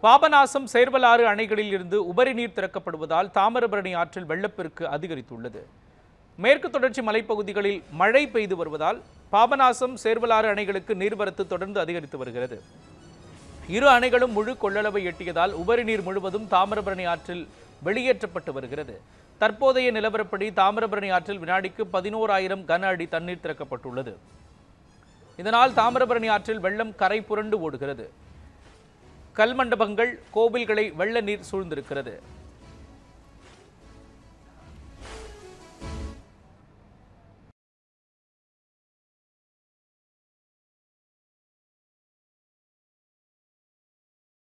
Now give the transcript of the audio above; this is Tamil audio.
பாபநாசம் சேர்வலாறு அணைகளில் இருந்து உபரி நீர் திறக்கப்படுவதால் தாமிரபரணி ஆற்றில் வெள்ளப்பெருக்கு அதிகரித்துள்ளது மேற்கு தொடர்ச்சி மலைப்பகுதிகளில் மழை பெய்து வருவதால் பாபநாசம் சேர்வலாறு அணைகளுக்கு நீர்வரத்து தொடர்ந்து அதிகரித்து வருகிறது இரு அணைகளும் முழு கொள்ளளவை எட்டியதால் உபரி நீர் முழுவதும் தாமிரபரணி ஆற்றில் வெளியேற்றப்பட்டு வருகிறது தற்போதைய நிலவரப்படி தாமிரபரணி ஆற்றில் வினாடிக்கு பதினோராயிரம் கன அடி தண்ணீர் திறக்கப்பட்டுள்ளது இதனால் தாமிரபரணி ஆற்றில் வெள்ளம் கரை புரண்டு ஓடுகிறது கல்மண்டபங்கள் கோவில்களை வெள்ள நீர் சூழ்ந்திருக்கிறது